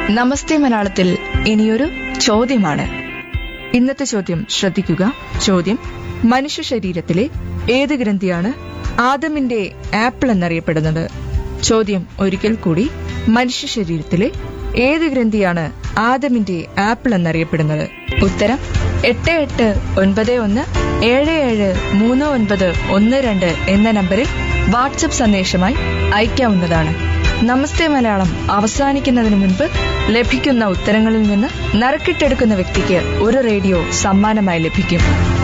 നമസ്തേ മലയാളത്തിൽ ഇനിയൊരു ചോദ്യമാണ് ഇന്നത്തെ ചോദ്യം ശ്രദ്ധിക്കുക ചോദ്യം മനുഷ്യ ശരീരത്തിലെ ഏത് ഗ്രന്ഥിയാണ് ആദമിന്റെ ആപ്പിൾ എന്നറിയപ്പെടുന്നത് ചോദ്യം ഒരിക്കൽ കൂടി മനുഷ്യ ശരീരത്തിലെ ഏത് ഗ്രന്ഥിയാണ് ആദമിന്റെ ആപ്പിൾ എന്നറിയപ്പെടുന്നത് ഉത്തരം എട്ട് എട്ട് ഒൻപത് ഒന്ന് ഏഴ് ഏഴ് മൂന്ന് ഒൻപത് ഒന്ന് രണ്ട് എന്ന നമ്പറിൽ വാട്സപ്പ് സന്ദേശമായി അയക്കാവുന്നതാണ് നമസ്തേ മലയാളം അവസാനിക്കുന്നതിന് മുൻപ് ലഭിക്കുന്ന ഉത്തരങ്ങളിൽ നിന്ന് നറുക്കിട്ടെടുക്കുന്ന വ്യക്തിക്ക് ഒരു റേഡിയോ സമ്മാനമായി ലഭിക്കും